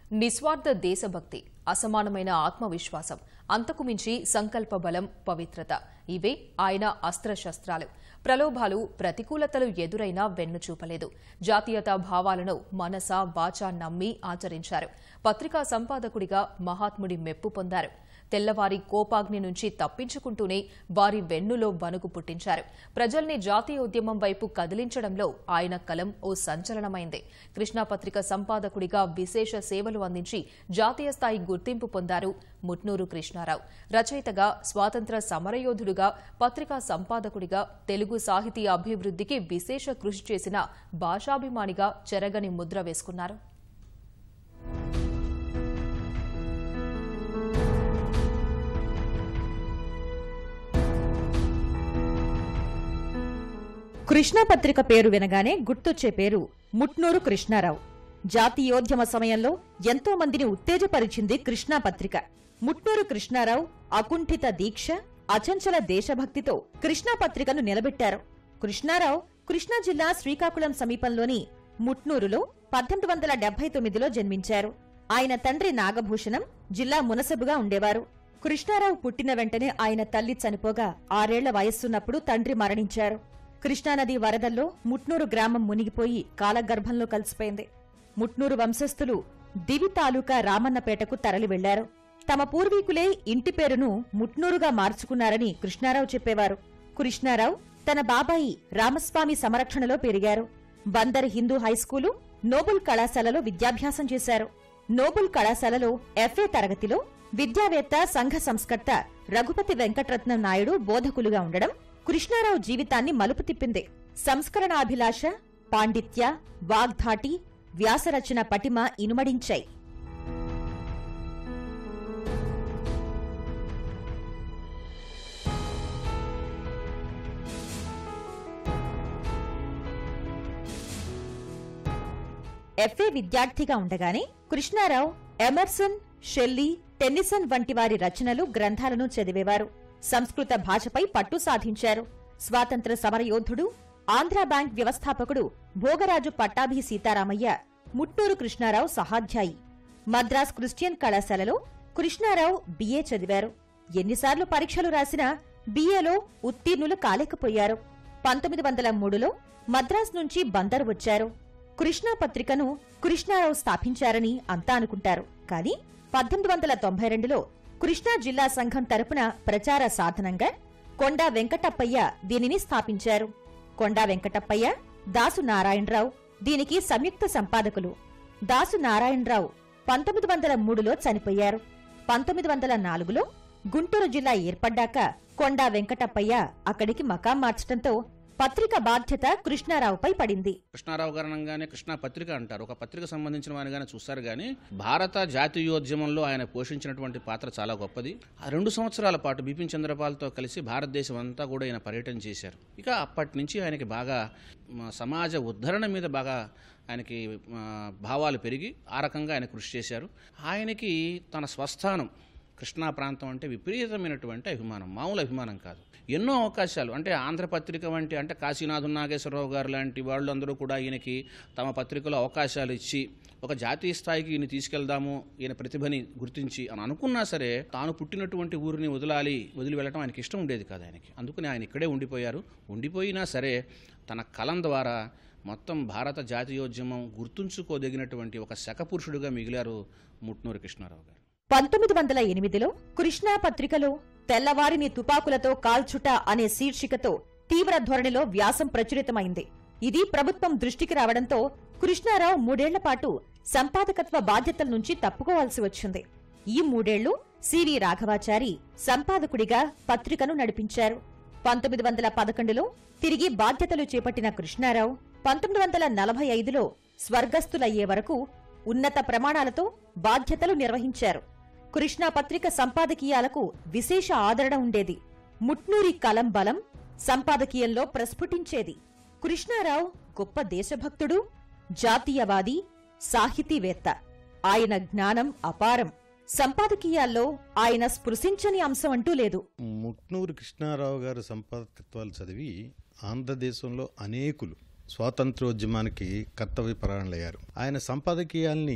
నిస్వార్థ దేశభక్తి అసమానమైన ఆత్మవిశ్వాసం అంతకు మించి సంకల్ప బలం పవిత్రత ఇవే ఆయన అస్త్రశస్త్రాలు ప్రలోభాలు ప్రతికూలతలు ఎదురైనా వెన్నుచూపలేదు జాతీయతా భావాలను మనస వాచ నమ్మి ఆచరించారు పత్రికా సంపాదకుడిగా మహాత్ముడి మెప్పు పొందారు తెల్లవారి కోపాగ్ని నుంచి తప్పించుకుంటూనే వారి వెన్నులో వణుకు పుట్టించారు ప్రజల్ని జాతీయ ఉద్యమం వైపు కదిలించడంలో ఆయన కలం ఓ సంచలనమైంది కృష్ణా పత్రిక సంపాదకుడిగా విశేష సేవలు అందించి జాతీయ స్థాయి గుర్తింపు పొందారు ముట్నూరు కృష్ణారావు రచయితగా స్వాతంత్ర సమరయోధుడుగా పత్రికా సంపాదకుడిగా తెలుగు సాహితీ అభివృద్ధికి విశేష కృషి చేసిన భాషాభిమానిగా చెరగని ముద్ర వేసుకున్నారు కృష్ణా పత్రిక పేరు వినగానే గుర్తొచ్చే పేరు ముట్నూరు కృష్ణారావు జాతీయోద్యమ సమయంలో ఎంతో మందిని ఉత్తేజపరిచింది కృష్ణా పత్రిక ముట్నూరు కృష్ణారావు అకుంఠిత దీక్ష అచంచల దేశభక్తితో కృష్ణా పత్రికను నిలబెట్టారు కృష్ణారావు కృష్ణా జిల్లా శ్రీకాకుళం సమీపంలోని ముట్నూరులో పద్దెనిమిది వందల డెబ్బై తొమ్మిదిలో జన్మించారు ఆయన తండ్రి నాగభూషణం జిల్లా మునసబుగా ఉండేవారు కృష్ణారావు పుట్టిన వెంటనే ఆయన తల్లి చనిపోగా ఆరేళ్ల వయస్సున్నప్పుడు తండ్రి మరణించారు కృష్ణానది వరదల్లో ముట్నూరు గ్రామం మునిగిపోయి కాలగర్భంలో కలిసిపోయింది ముట్నూరు వంశస్థులు దివి తాలూకా రామన్నపేటకు తరలి వెళ్లారు తమ పూర్వీకులే ఇంటి పేరును ముట్నూరుగా మార్చుకున్నారని కృష్ణారావు చెప్పేవారు కృష్ణారావు తన బాబాయి రామస్వామి సంరక్షణలో పెరిగారు బందర్ హిందూ హైస్కూలు నోబుల్ కళాశాలలో విద్యాభ్యాసం చేశారు నోబుల్ కళాశాలలో ఎఫ్ఏ తరగతిలో విద్యావేత్త సంఘ సంస్కర్త రఘుపతి వెంకటరత్నం నాయుడు బోధకులుగా ఉండడం కృష్ణారావు జీవితాన్ని మలుపు తిప్పింది సంస్కరణాభిలాష పాండిత్య వాగ్ధాటి వ్యాసరచన పటిమ ఇనుమడించాయి ఎఫ్ఏ విద్యార్థిగా ఉండగానే కృష్ణారావు ఎమర్సన్ షెల్లీ టెన్నిసన్ వంటి వారి రచనలు గ్రంథాలను చదివేవారు సంస్కృత భాషపై పట్టు సాధించారు స్వాతంత్ర సమరయోధుడు ఆంధ్రా బ్యాంక్ వ్యవస్థాపకుడు భోగరాజు పట్టాభి సీతారామయ్య ముట్టూరు కృష్ణారావు సహాధ్యాయి మద్రాస్ క్రిస్టియన్ కళాశాలలో కృష్ణారావు బిఏ చదివారు ఎన్నిసార్లు పరీక్షలు రాసినా బిఏలో ఉత్తీర్ణులు కాలేకపోయారు పంతొమ్మిది వందల మూడులో మద్రాస్ నుంచి బందర్ వచ్చారు కృష్ణా పత్రికను కృష్ణారావు స్థాపించారని అంతా అనుకుంటారు కానీ పద్దెనిమిది వందల తొంభై రెండులో కృష్ణా జిల్లా సంఘం తరపున ప్రచార సాధనంగా కొండా వెంకటప్పయ్య దీనిని స్థాపించారు కొండా వెంకటప్పయ్య దాసు నారాయణరావు దీనికి సంయుక్త సంపాదకులు దాసు నారాయణరావు పంతొమ్మిది వందల మూడులో చనిపోయారు పంతొమ్మిది వందల నాలుగులో గుంటూరు జిల్లా ఏర్పడ్డాక కొండా వెంకటప్పయ్య అక్కడికి మకాం మార్చడంతో పత్రిక బాధ్యత కృష్ణారావుపై పడింది కృష్ణారావు గారు అనగానే కృష్ణా పత్రిక అంటారు ఒక పత్రిక సంబంధించిన వారిగానే చూస్తారు కానీ భారత జాతీయోద్యమంలో ఆయన పోషించినటువంటి పాత్ర చాలా గొప్పది ఆ రెండు సంవత్సరాల పాటు బిపిన్ చంద్రపాల్తో కలిసి భారతదేశం అంతా కూడా ఆయన పర్యటన చేశారు ఇక అప్పటి నుంచి ఆయనకి బాగా మ, సమాజ ఉద్ధరణ మీద బాగా ఆయనకి మ, భావాలు పెరిగి ఆ రకంగా ఆయన కృషి చేశారు ఆయనకి తన స్వస్థానం కృష్ణా ప్రాంతం అంటే విపరీతమైనటువంటి అభిమానం మామూలు అభిమానం కాదు ఎన్నో అవకాశాలు అంటే ఆంధ్రపత్రిక వంటి అంటే కాశీనాథు నాగేశ్వరరావు గారు లాంటి వాళ్ళందరూ కూడా ఈయనకి తమ పత్రికలో అవకాశాలు ఇచ్చి ఒక జాతీయ స్థాయికి ఈయన తీసుకెళ్దాము ఈయన ప్రతిభని గుర్తించి అని అనుకున్నా సరే తాను పుట్టినటువంటి ఊరిని వదలాలి వదిలి వెళ్ళటం ఆయనకి ఇష్టం ఉండేది కాదు ఆయనకి అందుకని ఆయన ఇక్కడే ఉండిపోయారు ఉండిపోయినా సరే తన కలం ద్వారా మొత్తం భారత జాతీయోద్యమం గుర్తుంచుకోదగినటువంటి ఒక శకపురుషుడుగా మిగిలారు ముట్నూరు కృష్ణారావు గారు పంతొమ్మిది వందల ఎనిమిదిలో కృష్ణా పత్రికలో తెల్లవారిని తుపాకులతో కాల్చుట అనే శీర్షికతో తీవ్ర ధోరణిలో వ్యాసం ప్రచురితమైంది ఇది ప్రభుత్వం దృష్టికి రావడంతో కృష్ణారావు మూడేళ్ల పాటు సంపాదకత్వ బాధ్యతల నుంచి తప్పుకోవాల్సి వచ్చింది ఈ మూడేళ్లు సివి రాఘవాచారి సంపాదకుడిగా పత్రికను నడిపించారు పంతొమ్మిది వందల పదకొండులో తిరిగి బాధ్యతలు చేపట్టిన కృష్ణారావు పంతొమ్మిది వందల నలభై ఐదులో స్వర్గస్థులయ్యే వరకు ఉన్నత ప్రమాణాలతో బాధ్యతలు నిర్వహించారు కృష్ణా పత్రిక సంపాదకీయాలకు విశేష ఆదరణ ఉండేది ముట్నూరి కలం బలం సంపాదకీయంలో ప్రస్ఫుటించేది కృష్ణారావు గొప్ప దేశభక్తుడు జాతీయవాది సాహితీవేత్త ఆయన జ్ఞానం అపారం సంపాదకీయాల్లో ఆయన స్పృశించని అంశం అంటూ లేదు ముట్నూరు కృష్ణారావు గారు సంపాదకత్వాలు చదివి ఆంధ్రదేశంలో అనేకులు స్వాతంత్రోద్యమానికి కర్తవ్యపరాయణులయ్యారు ఆయన సంపాదకీయాల్ని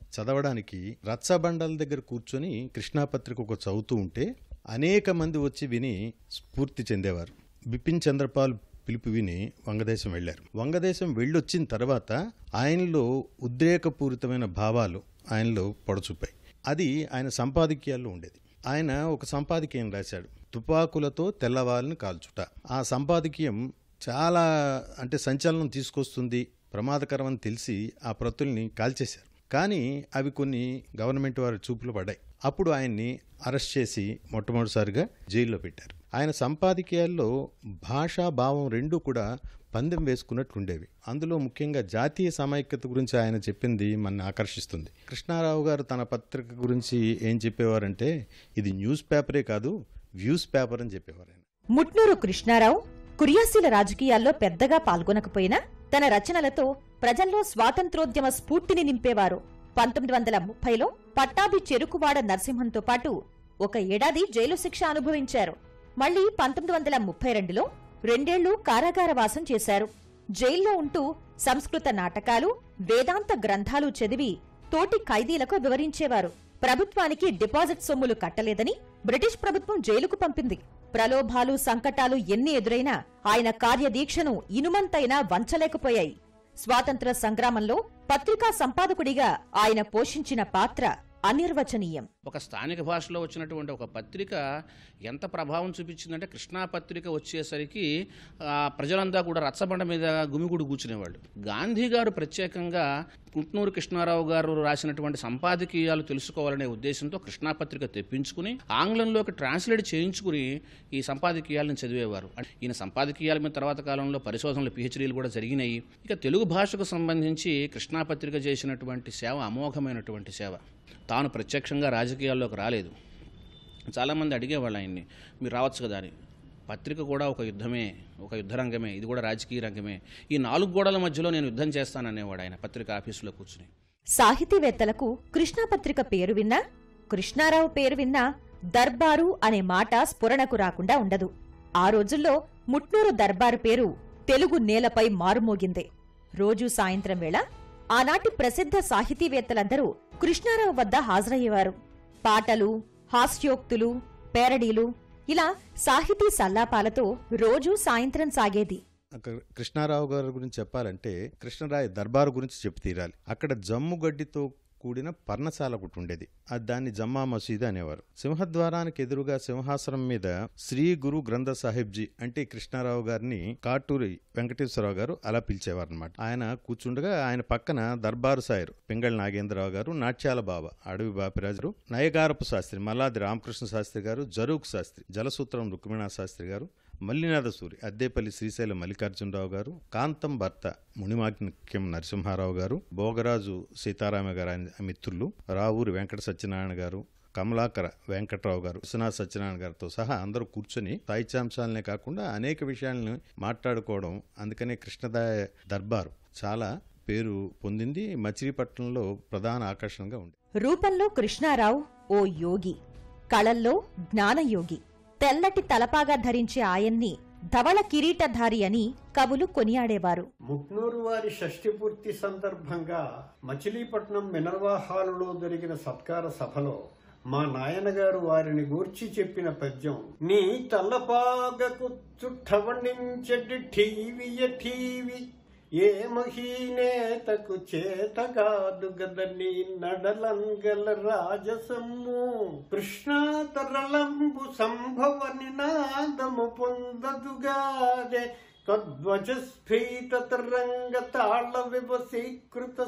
చదవడానికి రచ్చబండల దగ్గర కూర్చొని కృష్ణాపత్రిక ఒక చదువుతూ ఉంటే అనేక మంది వచ్చి విని స్ఫూర్తి చెందేవారు బిపిన్ చంద్రపాల్ పిలుపు విని వంగదేశం వెళ్లారు వంగదేశం వెళ్ళొచ్చిన తర్వాత ఆయనలో ఉద్రేకపూరితమైన భావాలు ఆయనలో పొడచూపాయి అది ఆయన సంపాదకీయాల్లో ఉండేది ఆయన ఒక సంపాదకీయం రాశాడు తుపాకులతో తెల్లవాళ్ళని కాల్చుట ఆ సంపాదకీయం చాలా అంటే సంచలనం తీసుకొస్తుంది ప్రమాదకరం అని తెలిసి ఆ ప్రతుల్ని కాల్చేశారు కానీ అవి కొన్ని గవర్నమెంట్ వారి చూపులు పడ్డాయి అప్పుడు ఆయన్ని అరెస్ట్ చేసి మొట్టమొదటిసారిగా జైల్లో పెట్టారు ఆయన సంపాదకీయాల్లో భాషా భావం రెండూ కూడా పందెం వేసుకున్నట్లుండేవి అందులో ముఖ్యంగా జాతీయ సమైక్యత గురించి ఆయన చెప్పింది మన ఆకర్షిస్తుంది కృష్ణారావు గారు తన పత్రిక గురించి ఏం చెప్పేవారంటే ఇది న్యూస్ పేపరే కాదు వ్యూస్ పేపర్ అని చెప్పేవారు ఆయన ముట్నూరు కృష్ణారావు కురియాశీల రాజకీయాల్లో పెద్దగా పాల్గొనకపోయినా తన రచనలతో ప్రజల్లో స్వాతంత్రోద్యమ స్ఫూర్తిని నింపేవారు పంతొమ్మిది వందల ముప్పైలో పట్టాభి చెరుకువాడ నరసింహంతో పాటు ఒక ఏడాది జైలు శిక్ష అనుభవించారు మళ్లీ పంతొమ్మిది వందల ముప్పై రెండులో రెండేళ్లు కారాగారవాసం చేశారు జైల్లో ఉంటూ సంస్కృత నాటకాలు వేదాంత గ్రంథాలు చదివి తోటి ఖైదీలకు వివరించేవారు ప్రభుత్వానికి డిపాజిట్ సొమ్ములు కట్టలేదని బ్రిటిష్ ప్రభుత్వం జైలుకు పంపింది ప్రలోభాలు సంకటాలు ఎన్ని ఎదురైనా ఆయన కార్యదీక్షను ఇనుమంతైనా వంచలేకపోయాయి స్వాతంత్ర సంగ్రామంలో పత్రికా సంపాదకుడిగా ఆయన పోషించిన పాత్ర అనిర్వచనీయం ఒక స్థానిక భాషలో వచ్చినటువంటి ఒక పత్రిక ఎంత ప్రభావం చూపించిందంటే కృష్ణా పత్రిక వచ్చేసరికి ఆ, ప్రజలంతా కూడా రచ్చబండ మీద గుమిగుడు కూర్చునేవాళ్ళు గాంధీ గారు ప్రత్యేకంగా పుట్నూరు కృష్ణారావు గారు రాసినటువంటి సంపాదకీయాలు తెలుసుకోవాలనే ఉద్దేశంతో కృష్ణా పత్రిక తెప్పించుకుని ఆంగ్లంలోకి ట్రాన్స్లేట్ చేయించుకుని ఈ సంపాదకీయాలను చదివేవారు అంటే ఈయన సంపాదకీయాల మీద తర్వాత కాలంలో పరిశోధనలు పిహెచ్డీలు కూడా జరిగినాయి ఇక తెలుగు భాషకు సంబంధించి కృష్ణా పత్రిక చేసినటువంటి సేవ అమోఘమైనటువంటి సేవ తాను ప్రత్యక్షంగా రాజకీయాల్లోకి రాలేదు చాలామంది అడిగేవాళ్ళు ఆయన్ని మీరు రావచ్చు కదా అని పత్రిక కూడా ఒక యుద్ధమే ఒక యుద్ధ రంగమే ఇది కూడా రాజకీయ రంగమే ఈ నాలుగు గోడల మధ్యలో నేను యుద్ధం చేస్తాననేవాడు ఆయన పత్రిక ఆఫీసులో కూర్చుని సాహితీవేత్తలకు కృష్ణాపత్రిక పేరు విన్నా కృష్ణారావు పేరు విన్నా దర్బారు అనే మాట స్ఫురణకు రాకుండా ఉండదు ఆ రోజుల్లో ముట్నూరు దర్బారు పేరు తెలుగు నేలపై మారుమోగిందే రోజూ సాయంత్రం వేళ ఆనాటి ప్రసిద్ధ సాహితీవేత్తలందరూ కృష్ణారావు వద్ద హాజరయ్యేవారు పాటలు హాస్యోక్తులు పేరడీలు ఇలా సాహితీ సల్లాపాలతో రోజూ సాయంత్రం సాగేది అక్కడ కృష్ణారావు గారి గురించి చెప్పాలంటే కృష్ణరాయ దర్బారు గురించి చెప్పు తీరాలి అక్కడ జమ్ము గడ్డితో కూడిన పర్ణశాల ఒకటి ఉండేది అది దాన్ని జమ్మా మసీదు అనేవారు సింహద్వారానికి ఎదురుగా సింహాసనం మీద శ్రీ గురు గ్రంథ సాహిబ్జీ అంటే కృష్ణారావు గారిని కాటూరి వెంకటేశ్వరరావు గారు అలా పిలిచేవారు అనమాట ఆయన కూర్చుండగా ఆయన పక్కన దర్బారు సాయరు పింగళ నాగేంద్రరావు గారు నాట్యాల బాబా అడవి బాపిరాజు నయగారపు శాస్త్రి మల్లాది రామకృష్ణ శాస్త్రి గారు జరూక్ శాస్త్రి జలసూత్రం రుక్మిణా శాస్త్రి గారు మల్లినాథ సూరి అద్దేపల్లి శ్రీశైల మల్లికార్జునరావు గారు కాంతం భర్త మునిమాక్యం నరసింహారావు గారు భోగరాజు సీతారామ గారు ఆయన మిత్రులు రావూరి వెంకట సత్యనారాయణ గారు కమలాకర వెంకట్రావు గారు విశ్వనాథ్ సత్యనారాయణ గారితో సహా అందరూ కూర్చొని సాహిత్యాంశాలనే కాకుండా అనేక విషయాలను మాట్లాడుకోవడం అందుకనే కృష్ణదాయ దర్బారు చాలా పేరు పొందింది మచిలీపట్నంలో ప్రధాన ఆకర్షణగా ఉంది రూపంలో కృష్ణారావు ఓ యోగి కళల్లో జ్ఞానయోగి తెల్లటి తలపాగా ధరించే ఆయన్ని ధవళ కిరీటధారి అని కవులు కొనియాడేవారు ముట్నూరు వారి షష్ఠి పూర్తి సందర్భంగా మచిలీపట్నం మినర్వా హాలులో జరిగిన సత్కార సభలో మా నాయనగారు వారిని గూర్చి చెప్పిన పద్యం నీ తలపాగకు చుట్టవణించటి ఠీవియ ఠీవి ఏ మహీనేతకు చేతగాదు గద నీ నడలంగల రాజసమ్ము కృష్ణా తరళంబు సంభవ నినాదము పొందదుగాదే తద్వజస్ఫీత తరంగ తాళ వివసీకృత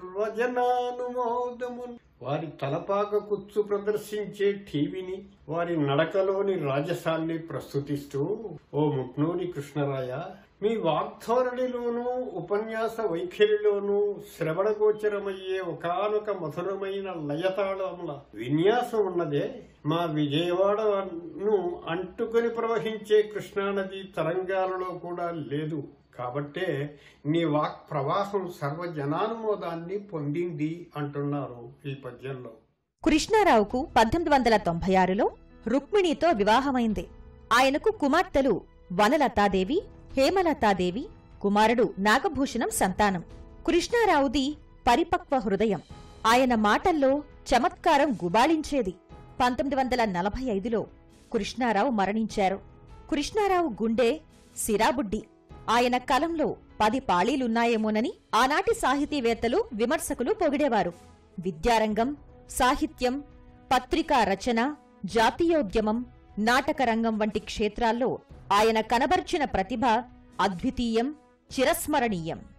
సర్వజనానుమోదము వారి తలపాక కుచ్చు ప్రదర్శించే టీవీని వారి నడకలోని రాజసాన్ని ప్రస్తుతిస్తూ ఓ ముట్నూరి కృష్ణరాయ మీ వాగ్ధోరణిలోనూ ఉపన్యాస వైఖరిలోనూ శ్రవణగోచరమయ్యే ఒకానొక మధురమైన లయతాళముల విన్యాసం ఉన్నదే మా విజయవాడను అంటుకొని ప్రవహించే కృష్ణానది తరంగాలలో కూడా లేదు కాబట్టే నీ వాక్ ప్రవాహం సర్వజనానుమోదాన్ని పొందింది అంటున్నారు ఈ పద్యంలో కృష్ణారావుకు పద్దెనిమిది వందల తొంభై ఆరులో రుక్మిణితో వివాహమైంది ఆయనకు కుమార్తెలు వనలతాదేవి హేమలతాదేవి కుమారుడు నాగభూషణం సంతానం కృష్ణారావుది పరిపక్వ హృదయం ఆయన మాటల్లో చమత్కారం గుబాళించేది పంతొమ్మిది వందల నలభై ఐదులో కృష్ణారావు మరణించారు కృష్ణారావు గుండె సిరాబుడ్డి ఆయన కలంలో పది పాళీలున్నాయేమోనని ఆనాటి సాహితీవేత్తలు విమర్శకులు పొగిడేవారు విద్యారంగం సాహిత్యం పత్రికా రచన జాతీయోద్యమం నాటకరంగం వంటి క్షేత్రాల్లో ఆయన కనబర్చిన ప్రతిభ అద్వితీయం చిరస్మరణీయం